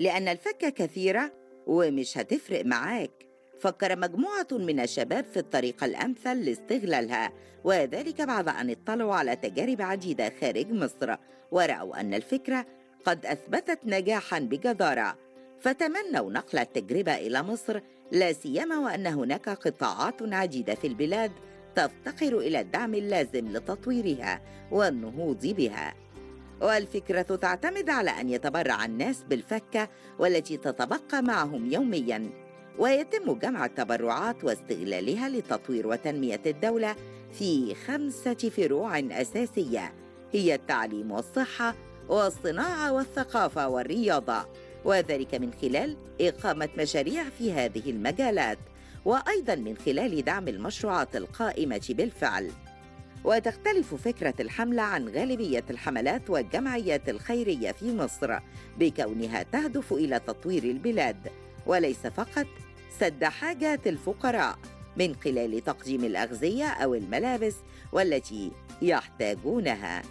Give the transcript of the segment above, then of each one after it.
لأن الفكة كثيرة ومش هتفرق معاك فكر مجموعة من الشباب في الطريقة الأمثل لاستغلالها وذلك بعد أن اطلعوا على تجارب عديدة خارج مصر ورأوا أن الفكرة قد أثبتت نجاحا بجدارة فتمنوا نقل التجربة إلى مصر لا سيما وأن هناك قطاعات عديدة في البلاد تفتقر إلى الدعم اللازم لتطويرها والنهوض بها والفكرة تعتمد على أن يتبرع الناس بالفكة والتي تتبقى معهم يومياً ويتم جمع التبرعات واستغلالها لتطوير وتنمية الدولة في خمسة فروع أساسية هي التعليم والصحة والصناعة والثقافة والرياضة وذلك من خلال إقامة مشاريع في هذه المجالات وأيضا من خلال دعم المشروعات القائمة بالفعل وتختلف فكرة الحملة عن غالبية الحملات والجمعيات الخيرية في مصر بكونها تهدف إلى تطوير البلاد وليس فقط سد حاجات الفقراء من خلال تقديم الأغذية أو الملابس والتي يحتاجونها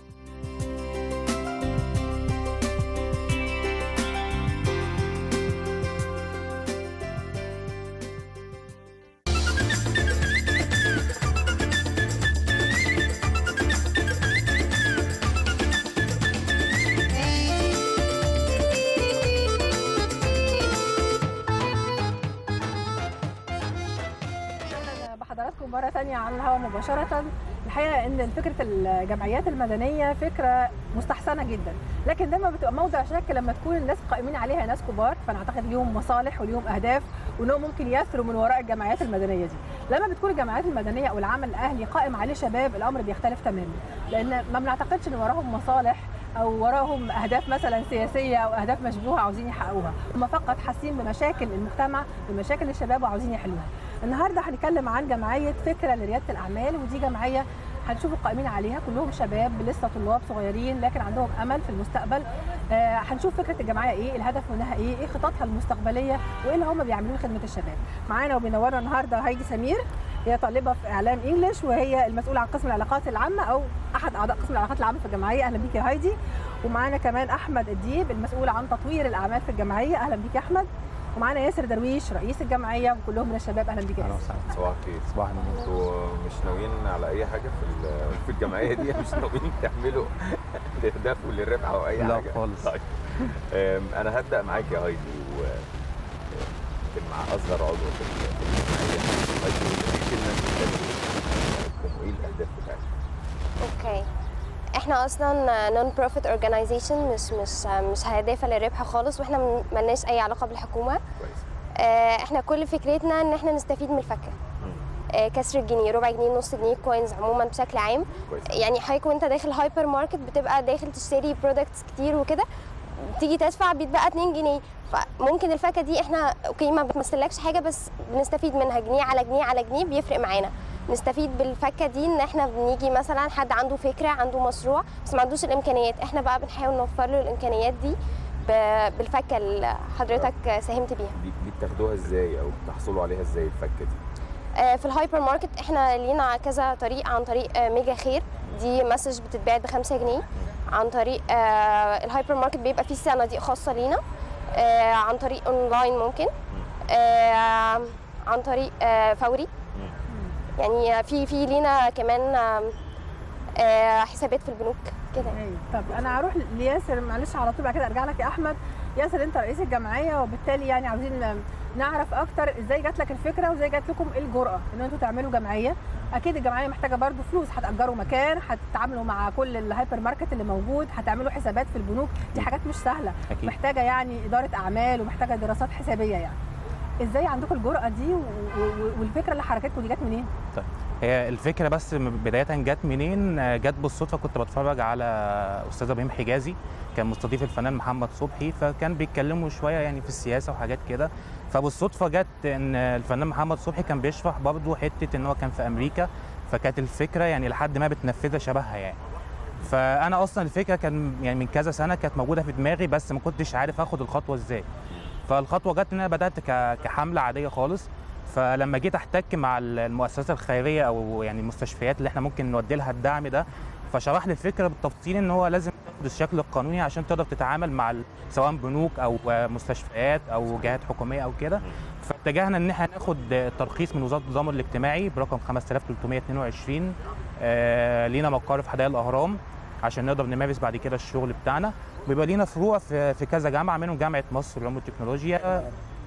أهلاً بحضراتكم مرة تانية على الهواء مباشرة الحقيقة إن فكرة الجمعيات المدنية فكرة مستحسنة جدا لكن دايما بتبقى موضع شك لما تكون الناس قائمين عليها ناس كبار فأنا أعتقد ليهم مصالح وليهم أهداف وإنهم ممكن يثروا من وراء الجمعيات المدنية دي لما بتكون الجمعيات المدنية أو العمل الأهلي قائم عليه شباب الأمر بيختلف تماما لأن ما بنعتقدش إن وراهم مصالح او وراهم اهداف مثلا سياسيه او اهداف مشبوهه عاوزين يحققوها هم فقط حاسين بمشاكل المجتمع بمشاكل الشباب وعاوزين يحلوها النهارده هنتكلم عن جمعيه فكره لرياده الاعمال ودي جمعيه هنشوف القائمين عليها كلهم شباب لسه طلاب صغيرين لكن عندهم امل في المستقبل آه هنشوف فكره الجمعيه ايه الهدف منها ايه ايه خططها المستقبليه وايه اللي هم بيعملوه لخدمه الشباب معانا وبينورنا النهارده هايدي سمير هي طالبه في اعلام انجلش وهي المسؤوله عن قسم العلاقات العامه او احد اعضاء قسم العلاقات العامه في الجمعيه اهلا بيك يا هايدي ومعانا كمان احمد الديب المسؤول عن تطوير الاعمال في الجمعيه اهلا بيك يا احمد ومعانا ياسر درويش رئيس الجمعيه وكلهم من الشباب اهلا بيك يا اهلا ياسر وسهلا صباح الخير صباح النور انتوا مش ناويين على اي حاجه في ال- في الجمعيه دي مش ناويين تعملوا لاهداف وللربح او اي لا حاجه خالص. طيب أم، انا هبدا معاك يا هايدي و يمكن مع اصغر عضو في ال- في الجمعيه هايدي احكي لنا انتوا بتعملوا ايه وايه الاهداف بتاعتكم اوكي احنا اصلا نون بروفيت اورجانيزيشن مش مش مش هدافع للربح خالص واحنا م- ملناش اي علاقه بالحكومه كويس آه، احنا كل فكرتنا ان احنا نستفيد من الفكه آه، كسر الجنيه ربع جنيه نص جنيه كوينز عموما بشكل عام كويس يعني حضرتك وانت داخل هايبر ماركت بتبقى داخل تشتري برودكتس كتير وكده تيجي تدفع بيتبقى 2 جنيه فممكن الفاكهه دي احنا اوكي ما بتمثلكش حاجه بس بنستفيد منها جنيه على جنيه على جنيه بيفرق معانا نستفيد بالفكه دي ان احنا بنيجي مثلا حد عنده فكره عنده مشروع بس ما عندوش الامكانيات احنا بقى بنحاول نوفر له الامكانيات دي ب- بالفكه اللي حضرتك ساهمت بيها دي, دي بتاخدوها ازاي او بتحصلوا عليها ازاي الفكه دي آه، في الهايبر ماركت احنا لينا كذا طريق عن طريق آه، ميجا خير دي مسج بتتباع ب 5 جنيه عن طريق آه، الهايبر ماركت بيبقى فيه صناديق خاصه لينا آه، عن طريق اونلاين ممكن آه، عن طريق آه، فوري يعني في في لينا كمان آم، آه، حسابات في البنوك كده أيوة. طب انا هروح لياسر معلش على طول بعد كده ارجع لك يا احمد ياسر انت رئيس الجمعيه وبالتالي يعني عاوزين نعرف اكتر ازاي جات لك الفكره وازاي جات لكم الجرأه ان انتوا تعملوا جمعيه اكيد الجمعيه محتاجه برضو فلوس هتاجروا مكان هتتعاملوا مع كل الهايبر ماركت اللي موجود هتعملوا حسابات في البنوك دي حاجات مش سهله أكيد. محتاجه يعني اداره اعمال ومحتاجه دراسات حسابيه يعني ازاي عندكم الجرأه دي و- و- والفكره اللي حركتكم دي جت منين هي الفكره بس م- بدايه جت منين آه، جت بالصدفه كنت بتفرج على استاذ ابراهيم حجازي كان مستضيف الفنان محمد صبحي فكان بيتكلموا شويه يعني في السياسه وحاجات كده فبالصدفه جت ان الفنان محمد صبحي كان بيشرح برضه حته ان هو كان في امريكا فكانت الفكره يعني لحد ما بتنفذها شبهها يعني فانا اصلا الفكره كان يعني من كذا سنه كانت موجوده في دماغي بس ما كنتش عارف اخد الخطوه ازاي فالخطوه جت ان انا بدات ك- كحمله عاديه خالص فلما جيت احتك مع المؤسسات الخيريه او يعني المستشفيات اللي احنا ممكن نودي لها الدعم ده فشرح لي الفكره بالتفصيل ان هو لازم تاخد الشكل القانوني عشان تقدر تتعامل مع ال- سواء بنوك او آه، مستشفيات او جهات حكوميه او كده فاتجهنا ان احنا ناخد آه، ترخيص من وزاره التضامن الاجتماعي برقم 5322 آه، لينا مقر في حدائق الاهرام عشان نقدر نمارس بعد كده الشغل بتاعنا ويبقى لينا فروع في في كذا جامعه منهم جامعه مصر للعلوم والتكنولوجيا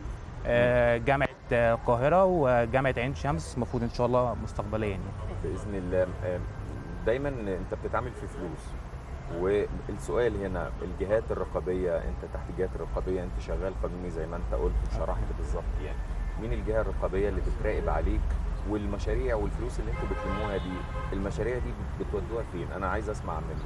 آه، جامعه آه، القاهره وجامعه عين شمس المفروض ان شاء الله مستقبليا يعني. باذن الله آم، دايما انت بتتعامل في فلوس والسؤال هنا الجهات الرقابيه انت تحت الجهات الرقابيه انت شغال قانوني زي ما انت قلت وشرحت بالظبط يعني مين الجهه الرقابيه اللي بتراقب عليك والمشاريع والفلوس اللي انتوا بتلموها دي المشاريع دي بتودوها فين انا عايز اسمع من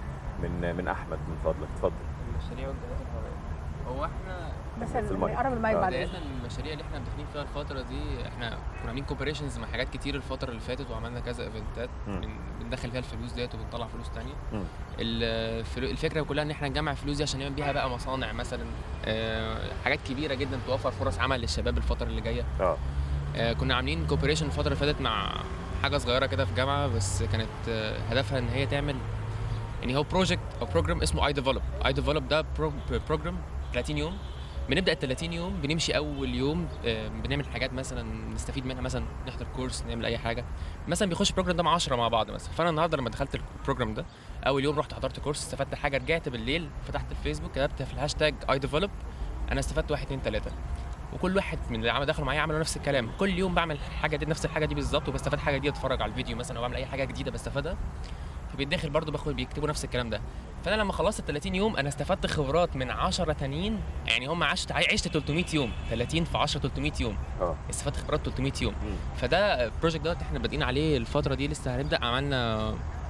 من من احمد من فضلك اتفضل المشاريع والجهات الحرة هو احنا بس في المايك. قرب المايك آه. بعد بداية إذنك. المشاريع اللي احنا داخلين فيها الفترة دي احنا كنا عاملين كوبريشنز مع حاجات كتير الفترة اللي فاتت وعملنا كذا ايفنتات مم. بن- بندخل فيها الفلوس ديت وبنطلع فلوس تانية مم. الفلو- الفكرة كلها ان احنا نجمع فلوس دي عشان نعمل بيها بقى مصانع مثلا آه، حاجات كبيرة جدا توفر فرص عمل للشباب الفترة اللي جاية اه آه، كنا عاملين كوبريشن الفترة اللي فاتت مع حاجة صغيرة كده في جامعة بس كانت آه، هدفها ان هي تعمل يعني هو بروجكت او بروجرام اسمه اي ديفلوب اي ديفلوب ده بروجرام 30 يوم بنبدا ال 30 يوم بنمشي اول يوم آه، بنعمل حاجات مثلا نستفيد منها مثلا نحضر كورس نعمل اي حاجه مثلا بيخش البروجرام ده مع 10 مع بعض مثلا فانا النهارده لما دخلت البروجرام ده اول يوم رحت حضرت كورس استفدت حاجه رجعت بالليل فتحت الفيسبوك كتبت في الهاشتاج اي ديفلوب انا استفدت واحد اتنين تلاته وكل واحد من اللي عمل دخلوا معايا عملوا نفس الكلام كل يوم بعمل حاجه دي نفس الحاجه دي بالظبط وبستفاد حاجه دي اتفرج على الفيديو مثلا او بعمل اي حاجه جديده بستفادها فبيتداخل برضه باخد بيكتبوا نفس الكلام ده فانا لما خلصت ال 30 يوم انا استفدت خبرات من 10 تانيين يعني هم عشت عشت 300 يوم 30 في 10 300 يوم اه استفدت خبرات 300 يوم مم. فده البروجكت دوت احنا بادئين عليه الفتره دي لسه هنبدا عملنا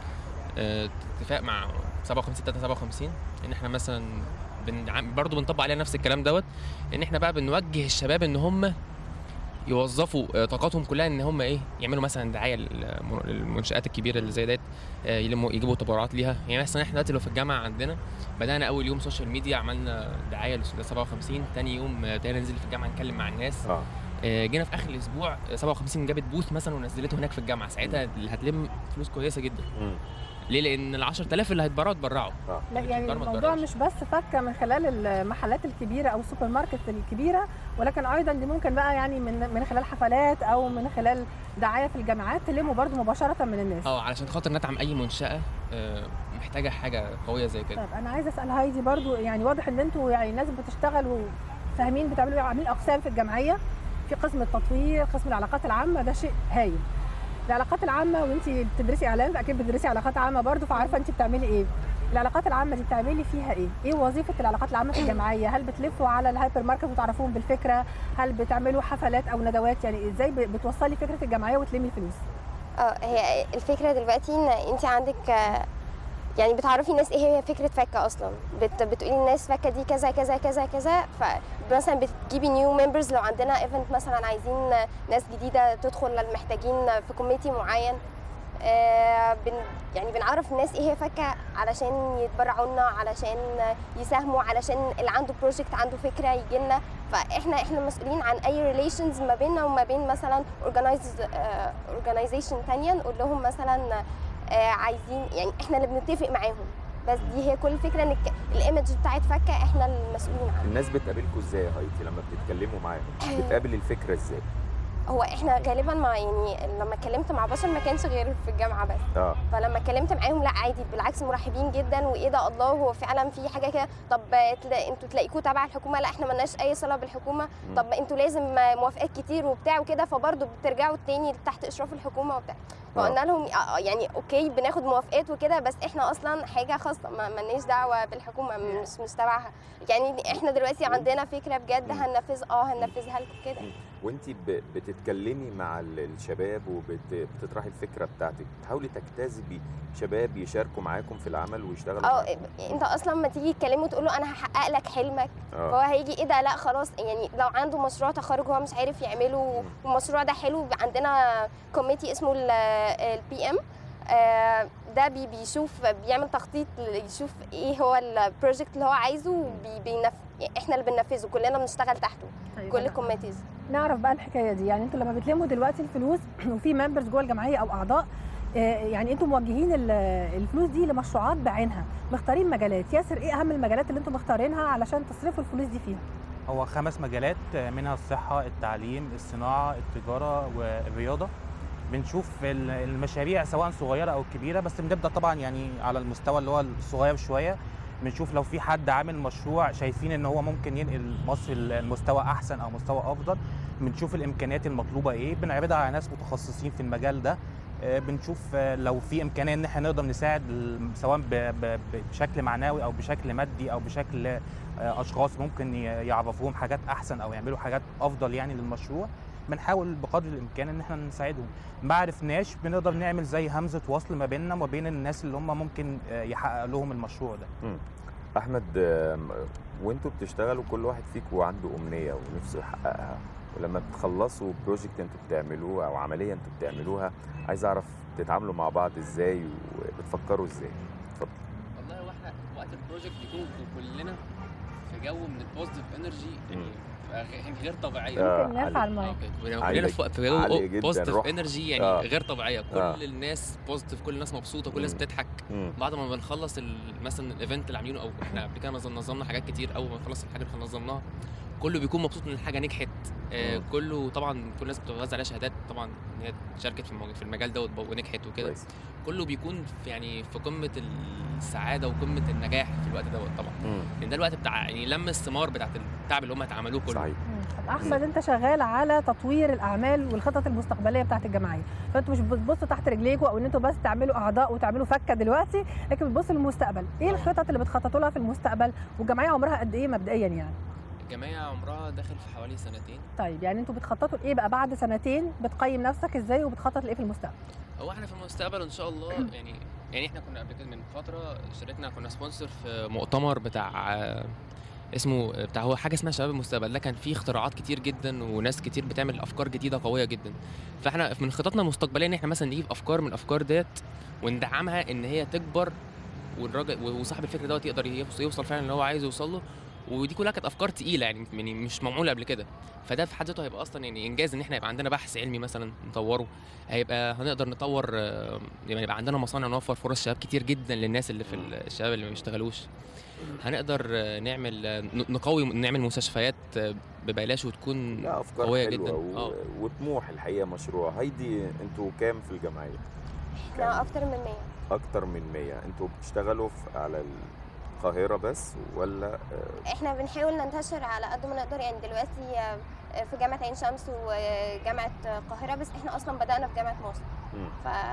آه، اتفاق مع 57 357 ان احنا مثلا بن... عم- برضه بنطبق عليها نفس الكلام دوت ان احنا بقى بنوجه الشباب ان هم يوظفوا آه، طاقاتهم كلها ان هم ايه يعملوا مثلا دعايه للم- للمنشات الكبيره اللي زي ديت آه، يلموا يجيبوا تبرعات ليها يعني مثلا احنا دلوقتي لو في الجامعه عندنا بدانا اول يوم سوشيال ميديا عملنا دعايه لل 57 تاني يوم آه، بدانا ننزل في الجامعه نتكلم مع الناس اه آه، جينا في اخر الاسبوع آه، 57 جابت بوث مثلا ونزلته هناك في الجامعه ساعتها اللي هتلم فلوس كويسه جدا مم. ليه لان ال 10000 اللي هيتبرعوا اتبرعوا اه لا يعني التجار ما الموضوع تبرعش. مش بس فكه من خلال المحلات الكبيره او السوبر ماركت الكبيره ولكن ايضا دي ممكن بقى يعني من من خلال حفلات او من خلال دعايه في الجامعات تلموا برضو مباشره من الناس اه علشان خاطر ندعم اي منشاه آه، محتاجه حاجه قويه زي كده طيب انا عايزه اسال هايدي برضو يعني واضح ان انتوا يعني ناس بتشتغلوا فاهمين بتعملوا ايه عاملين اقسام في الجمعيه في قسم التطوير قسم العلاقات العامه ده شيء هايل العلاقات العامه وانت بتدرسي اعلام اكيد بتدرسي علاقات عامه برضو فعارفه انت بتعملي ايه العلاقات العامه دي بتعملي فيها ايه ايه وظيفه العلاقات العامه في الجمعيه هل بتلفوا على الهايبر ماركت وتعرفوهم بالفكره هل بتعملوا حفلات او ندوات يعني ازاي ب- بتوصلي فكره الجمعيه وتلمي الفلوس اه هي الفكره دلوقتي ان انت عندك آه، يعني بتعرفي الناس ايه هي فكره فكه اصلا بت بتقولي للناس فكه دي كذا كذا كذا كذا فمثلا بتجيبي نيو ممبرز لو عندنا ايفنت مثلا عايزين ناس جديده تدخل محتاجين في كوميتي معين آه، بن يعني بنعرف الناس ايه هي فكه علشان يتبرعوا لنا علشان يساهموا علشان اللي عنده بروجكت عنده فكره يجي لنا فاحنا احنا مسؤولين عن اي ريليشنز ما بيننا وما بين مثلا اورجنايز اورجنايزيشن ثانيه نقول لهم مثلا آه، عايزين يعني احنا اللي بنتفق معاهم بس دي هي كل الفكره ان الايمج بتاعت فكه احنا المسؤولين عنها الناس بتقابلكم ازاي يا هايتي لما بتتكلموا معاهم بتقابل الفكره ازاي هو احنا غالبا مع يعني لما اتكلمت مع بشر ما كانش غير في الجامعه بس اه فلما اتكلمت معاهم لا عادي بالعكس مرحبين جدا وايه ده الله هو فعلا في حاجه كده طب تلا... انتوا تلاقيكوا تبع الحكومه لا احنا ملناش اي صله بالحكومه مم. طب انتوا لازم موافقات كتير وبتاع وكده فبرضه بترجعوا تاني تحت اشراف الحكومه وبتاع فقلنا لهم آه، يعني اوكي بناخد موافقات وكده بس احنا اصلا حاجه خاصه ما ملناش دعوه بالحكومه مش مش تبعها يعني احنا دلوقتي عندنا فكره بجد مم. هننفذ اه هننفذها لكم كده وانت بتتكلمي مع ال- الشباب وبتطرحي الفكره بتاعتك بتحاولي تجتذبي شباب يشاركوا معاكم في العمل ويشتغلوا اه معاكم انت اصلا ما تيجي تكلمه تقول له انا هحقق لك حلمك فهو اه هيجي ايه ده لا خلاص يعني لو عنده مشروع تخرج هو مش عارف يعمله مم. والمشروع ده حلو عندنا كوميتي اسمه البي ام ده بي بيشوف بيعمل تخطيط يشوف ايه هو البروجكت اللي هو عايزه وبي بينف... يعني احنا اللي بننفذه كلنا بنشتغل تحته كل الكوميتيز نعرف بقى الحكايه دي يعني انتوا لما بتلموا دلوقتي الفلوس وفي ممبرز جوه الجمعيه او اعضاء آه، يعني انتم موجهين ال- الفلوس دي لمشروعات بعينها مختارين مجالات ياسر ايه اهم المجالات اللي انتم مختارينها علشان تصرفوا الفلوس دي فيها هو خمس مجالات منها الصحة التعليم الصناعة التجارة والرياضة بنشوف ال- المشاريع سواء صغيرة أو كبيرة بس بنبدأ طبعا يعني على المستوى اللي هو الصغير شوية بنشوف لو في حد عامل مشروع شايفين ان هو ممكن ينقل مصر المستوى احسن او مستوى افضل بنشوف الامكانيات المطلوبه ايه بنعرضها على ناس متخصصين في المجال ده آه، بنشوف آه، لو في امكانيه ان احنا نقدر نساعد ال- سواء ب- ب- ب- بشكل معنوي او بشكل مادي او بشكل آه، اشخاص ممكن ي- يعرفوهم حاجات احسن او يعملوا حاجات افضل يعني للمشروع بنحاول بقدر الامكان ان احنا نساعدهم ما عرفناش بنقدر نعمل زي همزه وصل ما بيننا وما بين الناس اللي هم ممكن آه، يحقق لهم المشروع ده احمد آم، وانتوا بتشتغلوا كل واحد فيكم عنده امنيه ونفسه يحققها ولما بتخلصوا بروجكت انتوا بتعملوه او عمليه انتوا بتعملوها عايز اعرف تتعاملوا مع بعض ازاي وبتفكروا ازاي اتفضل والله هو احنا وقت البروجكت بيكون كلنا في جو من البوزيتيف انرجي يعني غ- غير طبيعيه آه، ممكن نرفع علي. المايك اوكي عالية- كلنا في في عالية جو جداً، بوزيتيف روح. انرجي يعني آه. غير طبيعيه كل آه. الناس بوزيتيف كل الناس مبسوطه كل الناس مم. بتضحك مم. بعد ما بنخلص ال- مثلا الايفنت اللي عاملينه او احنا قبل كده نظم- نظمنا حاجات كتير اول ما نخلص الحاجه اللي نظمناها كله بيكون مبسوط ان الحاجه نجحت آه مم. كله طبعا كل الناس بتوزع عليها شهادات طبعا ان هي شاركت في المج- في المجال ده وتب- ونجحت وكده كويس كله بيكون في يعني في قمه السعاده وقمه النجاح في الوقت دوت طبعا مم. لان ده الوقت بتاع يعني لم الثمار بتاعت التعب اللي هم اتعملوه كله صحيح طب احمد انت شغال على تطوير الاعمال والخطط المستقبليه بتاعت الجمعيه فانتوا مش بتبصوا تحت رجليكم او ان انتوا بس تعملوا اعضاء وتعملوا فكه دلوقتي لكن بتبصوا للمستقبل ايه الخطط اللي بتخططوا لها في المستقبل والجمعيه عمرها قد ايه مبدئيا يعني الجمعيه عمرها داخل في حوالي سنتين طيب يعني انتوا بتخططوا لايه بقى بعد سنتين بتقيم نفسك ازاي وبتخطط لايه في المستقبل هو احنا في المستقبل ان شاء الله يعني يعني احنا كنا قبل كده من فتره شركتنا كنا سبونسر في مؤتمر بتاع آه، اسمه بتاع هو حاجه اسمها شباب المستقبل ده كان فيه اختراعات كتير جدا وناس كتير بتعمل افكار جديده قويه جدا فاحنا من خططنا المستقبليه ان احنا مثلا نجيب افكار من الافكار ديت وندعمها ان هي تكبر والراجل وصاحب الفكره دوت يقدر يوصل يوصل فعلا اللي هو عايز يوصل له ودي كلها كانت افكار تقيله يعني يعني مش معموله قبل كده فده في حد ذاته هيبقى اصلا يعني انجاز ان احنا يبقى عندنا بحث علمي مثلا نطوره هيبقى هنقدر نطور آه، يعني يبقى عندنا مصانع نوفر فرص شباب كتير جدا للناس اللي في ال- الشباب اللي ما بيشتغلوش هنقدر آه، نعمل آه، ن- نقوي نعمل مستشفيات آه، ببلاش وتكون لا افكار قوية حلوه جداً. و... آه. وطموح الحقيقه مشروع هيدي انتوا كام في الجمعيه احنا اكتر من 100 اكتر من 100 انتوا بتشتغلوا في على القاهره بس ولا آه، احنا بنحاول ننتشر على قد ما نقدر يعني دلوقتي آه، في جامعة عين شمس وجامعة القاهرة بس احنا اصلا بدأنا في جامعة مصر مم.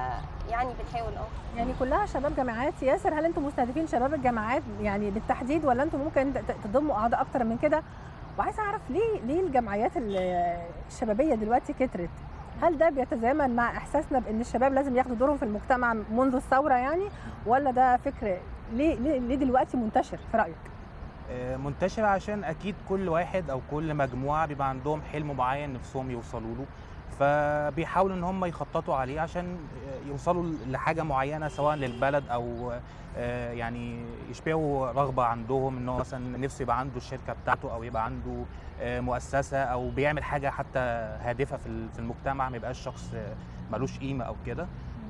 فيعني بنحاول اه يعني كلها شباب جامعات ياسر هل انتم مستهدفين شباب الجامعات يعني بالتحديد ولا انتم ممكن ت- تضموا اعضاء اكتر من كده وعايزه اعرف ليه ليه الجمعيات ال- الشبابيه دلوقتي كترت هل ده بيتزامن مع احساسنا بان الشباب لازم ياخدوا دورهم في المجتمع منذ الثوره يعني ولا ده فكر ليه ليه, ليه دلوقتي منتشر في رايك آه، منتشرة عشان أكيد كل واحد أو كل مجموعة بيبقى عندهم حلم معين نفسهم يوصلوا له فبيحاولوا إن هم يخططوا عليه عشان آه، يوصلوا لحاجة معينة سواء للبلد أو آه، يعني يشبعوا رغبة عندهم إن هو مثلا نفسه يبقى عنده الشركة بتاعته أو يبقى عنده آه، مؤسسة أو بيعمل حاجة حتى هادفة في ال- في المجتمع ما يبقاش شخص آه، ملوش قيمة أو كده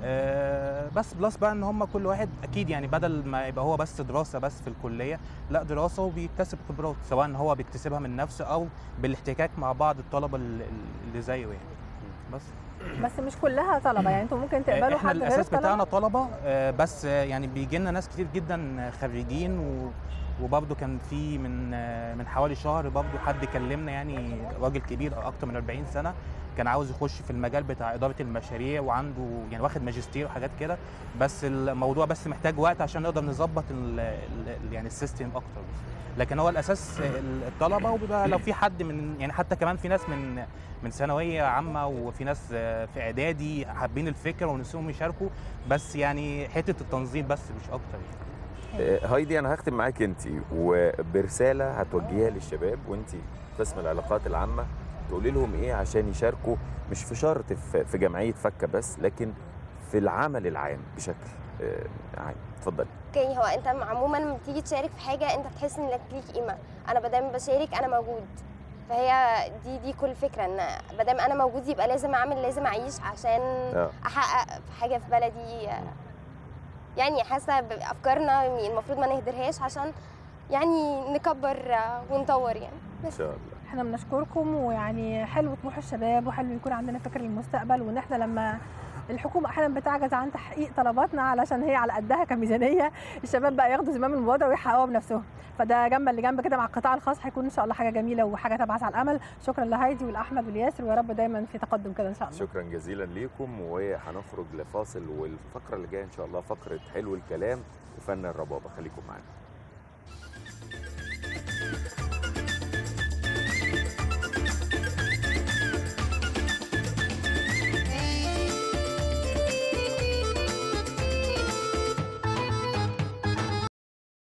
آه، بس بلس بقى ان هم كل واحد اكيد يعني بدل ما يبقى هو بس دراسه بس في الكليه لا دراسه وبيكتسب خبرات سواء هو بيكتسبها من نفسه او بالاحتكاك مع بعض الطلبه ال- ال- اللي زيه يعني بس بس مش كلها طلبه يعني انتم ممكن تقبلوا احنا حد غير الاساس بتاعنا الطلبه طلبه آه، بس آه، يعني بيجي لنا ناس كتير جدا خريجين و وبرضه كان في من آه، من حوالي شهر برضه حد كلمنا يعني راجل كبير اكتر من 40 سنه كان عاوز يخش في المجال بتاع اداره المشاريع وعنده يعني واخد ماجستير وحاجات كده بس الموضوع بس محتاج وقت عشان نقدر نظبط ال- ال- يعني السيستم اكتر بس. لكن هو الاساس الطلبه وبيبقى لو في حد من يعني حتى كمان في ناس من من ثانويه عامه وفي ناس في اعدادي حابين الفكره ونفسهم يشاركوا بس يعني حته التنظيم بس مش اكتر يعني آه، هايدي انا هختم معاك انت وبرساله هتوجهيها للشباب وانت قسم العلاقات العامه تقولي لهم ايه عشان يشاركوا مش في شرط في في جمعيه فكه بس لكن في العمل العام بشكل آه، عام اتفضلي اوكي هو انت عموما لما بتيجي تشارك في حاجه انت بتحس انك ليك قيمه انا بدل بشارك انا موجود فهي دي دي كل فكره ان ما دام انا موجود يبقى لازم اعمل لازم اعيش عشان آه. احقق في حاجه في بلدي يعني حاسه بافكارنا المفروض ما نهدرهاش عشان يعني نكبر ونطور يعني ان بس شاء الله احنا بنشكركم ويعني حلو طموح الشباب وحلو يكون عندنا فكر للمستقبل وان احنا لما الحكومه احيانا بتعجز عن تحقيق طلباتنا علشان هي على قدها كميزانيه الشباب بقى ياخدوا زمام المبادره ويحققوها بنفسهم فده جنبا لجنب كده مع القطاع الخاص هيكون ان شاء الله حاجه جميله وحاجه تبعث على الامل شكرا لهايدي والاحمد والياسر ويا رب دايما في تقدم كده ان شاء الله شكرا جزيلا ليكم وهنخرج لفاصل والفقره اللي جايه ان شاء الله فقره حلو الكلام وفن الربابه خليكم معانا